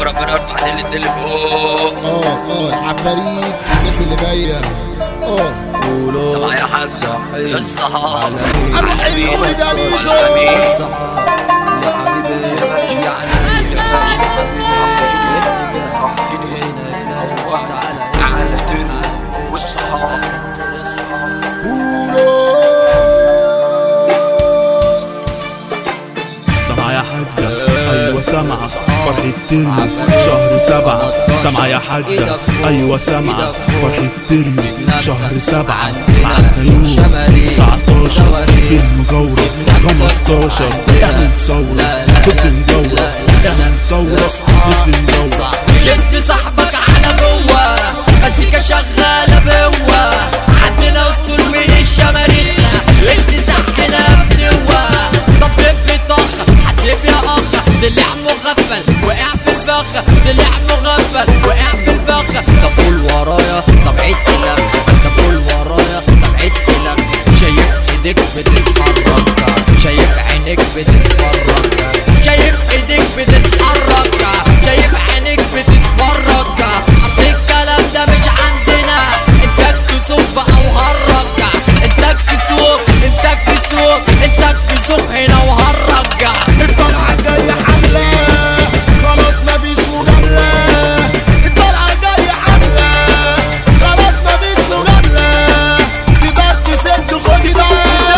وربنا يرفع ليلة التليفون اه اه العفاريت والناس اللي بايه اه سمع يا حاج يا الصحاب عم الحلو ده ميزو يا حبيبي يا عيني يا حبيبي صحيني هنا هنا تعالى على الترم والصحاب سمع يا حاجة أيوة سامعة فرحة ترمي شهر سبعة سمع يا حاجة أيوة سامعة فرحة ترمي شهر سبعة معانا يوم 19 فيلم جورة 15 اعمل ثورة كنت مدورة اعمل ثورة كنت مدورة شد صاحبك على جوه مزيكا شغالة بوه عندنا اسطول من الشماريخ انت سحنا فتوة طب في طخ حسيب يا اخ طلع مغفل وقع في البخ طلع مغفل وقع في البخ طب قول ورايا طب عيد لك طب قول ورايا طب عيد لك شايف ايديك بتتحرك شايف عينيك بتتفرج شايف ايديك بتتحرك شايف عينيك بتتفرج اصل الكلام ده مش عندنا انساك تسوق او هرج انساك تسوق انساك تسوق انساك تسوق هنا وهرج الطلعة الجاية حملة خلاص مفيش مجاملة الطلعة الجاية حملة خلاص مفيش مجاملة تقدر تسد خد ده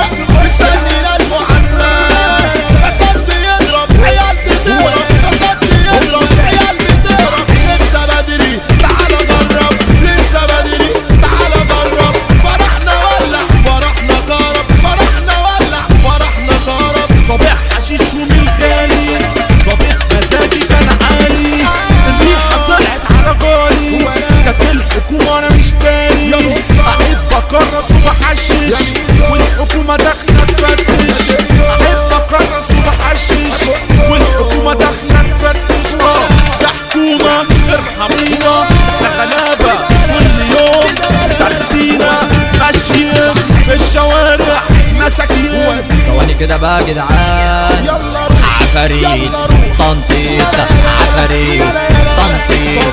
مستنينا المعاملة رصاص بيضرب عيال بتهرب رصاص بيضرب عيال بتهرب لسه بدري تعالى جرب لسه بدري تعالى جرب فرحنا ولع فرحنا كرب فرحنا ولع فرحنا كرب صباح حشيش ومن غالي صبيح مزاجي كان عالي الريحة طلعت على جاري كانت الحكومة وانا مش تاني يا نص احب اكرس وبحشش والحكومة داخلة تفتش احب اكرس وبحشش والحكومة داخلة تفتش اه ده حكومة ارحمينا ده غلابة كل يوم تاخدينا ماشيين في الشوارع مساكين ثواني كده بقى يا جدعان يلا روح عفاريت يلا روح تنطيط عفاريت تنطيط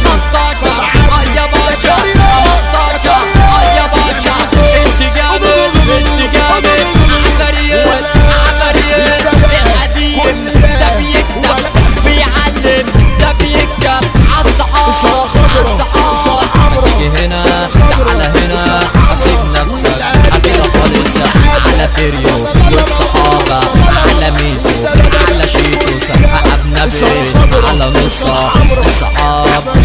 15 اه يا باشا 15 اه يا باشا انت جامد انت جامد عفاريت عفاريت القديم ده بيكسب بيعلم ده بيكسب عالصحاب الشارع خضرا، الشارع حمرا، تيجي هنا تعالى هنا حاسب نفسك كده خالص على تيريو والصحابة على ميزو على شيتوس أبنى بيت على نصة الصحاب